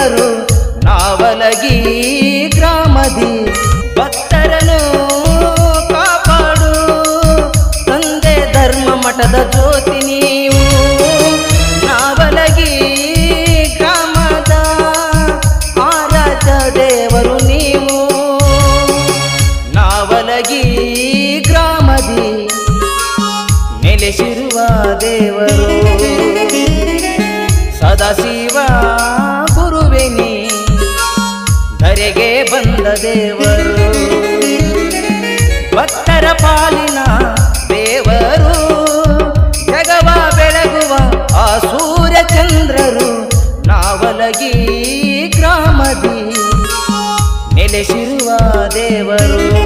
ಚಂದ್ರರು ನಾವಲಗಿ ಗ್ರಾಮದಿ ಭಕ್ತರನು ಕಾಪಾಡು ತಂದೆ ಧರ್ಮ ಮಠದ ಜ್ಯೋತಿ ನೀವು ನಾವಲಗಿ ಗ್ರಾಮದ ಆರಾಧ ದೇವರು ನೀವು ನಾವಲಗಿ ಗ್ರಾಮದಿ ನೆಲೆಸಿರುವ ದೇವರು ಸದಾಶಿವ ಗುರುವೆನಿ ಧರೆಗೆ ಬಂದ ದೇವರು ಭಕ್ತರ ಪಾಲಿನ ದೇವರು ಜಗವ ಬೆಳಗುವ ಆ ಸೂರ್ಯ ಚಂದ್ರರು ನಾವಲಗಿ ಗ್ರಾಮದಿ ನೆಲೆಸಿರುವ ದೇವರು